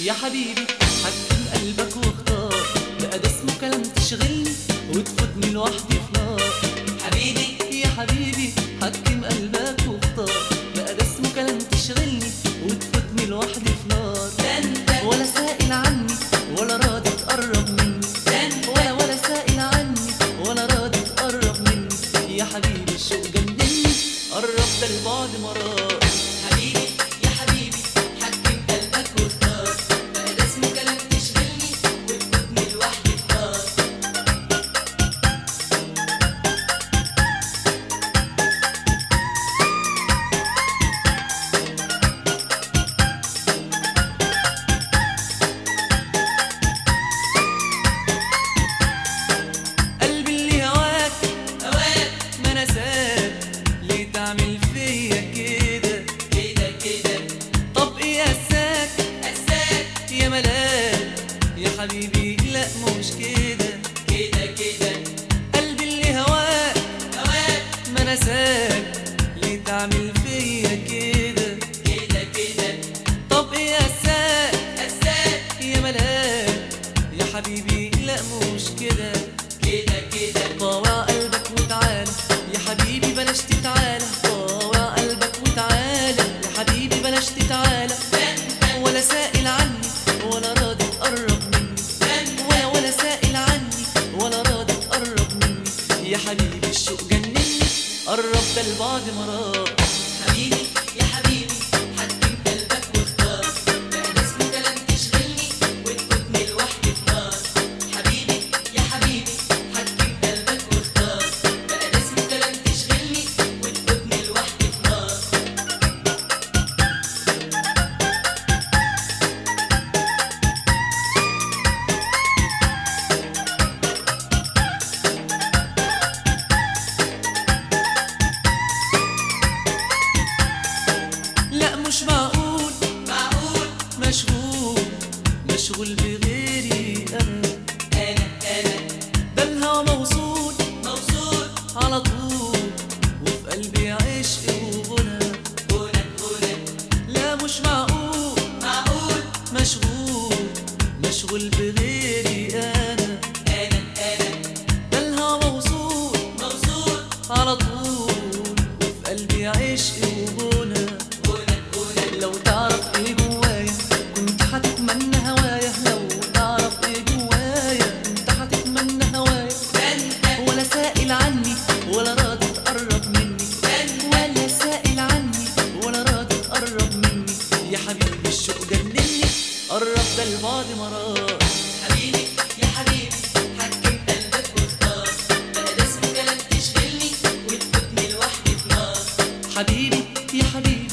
يا حبيبي حكم قلبك واختار بقى ده اسمه كلام تشغلني وتفوتني لوحدي في نار حبيبي يا حبيبي حكم قلبك واختار بقى ده اسمه كلام تشغلني وتفوتني لوحدي في نار ده انت ولا سائل عني ولا راضي تقرب مني ده انت ولا ولا سائل عني ولا راضي تقرب مني يا حبيبي الشوق جنني قرب ده البعد مرار حبيبي يا حبيبي حكم قلبك واختار بقى ده اسمه كلام تشغلني وتفوتني لوحدي في نار قلبي اللي هواك هواك ما نساك ليه تعمل فيا كده كده كده طب ايه اساك أساك يا ملاك يا حبيبي لا مش كده كده كده قلبي اللي هواك هواك ما نساك ليه تعمل فيا كده كده كده طب ايه اساك أساك يا ملاك يا حبيبي لا مش كده كده كده طاوع قلبك وتعالى يا حبيبي بلاش تتعالى طاوع قلبك وتعالى يا حبيبي بلاش تتعالى ده انت ولا سائل عني ولا راضي تقرب مني ده انت ولا ولا سائل عني ولا راضي تقرب مني يا حبيبي الشوق جنني قرب ده البعد مرار حبيبي يا حبيبي حكم قلبك واختار بقى ده اسمه كلام تشغلني وتفوتني لوحدي في نار حبيبي يا حبيبي حكم قلبك واختار بقى ده اسمه كلام تشغلني وتفوتني لوحدي في نار لا مش معقول معقول مشغول مشغول بغيري انا انا انا ده الهوى موصول موصول على طول وفي قلبي عشق وغنى هنا هنا لا مش معقول معقول مشغول مشغول بغيري انا انا انا ده الهوى موصول موصول على طول وفي قلبي عشق وغنى هنا هنا لو تعرف ايه جوايا كنت هتتمنى هوايا لو تعرف ايه جوايا كنت هتتمنى هوايا ده انت ولا سائل عني ولا راضي تقرب مني ده انت ولا سائل عني ولا راضي تقرب مني يا حبيبي الشوق جنني قرب ده البعد مرار حبيبي يا حبيبي حكم قلبك واختار بقى ده اسمه كلام تشغلني وتفوتني لوحدي في نار حبيبي يا حبيبي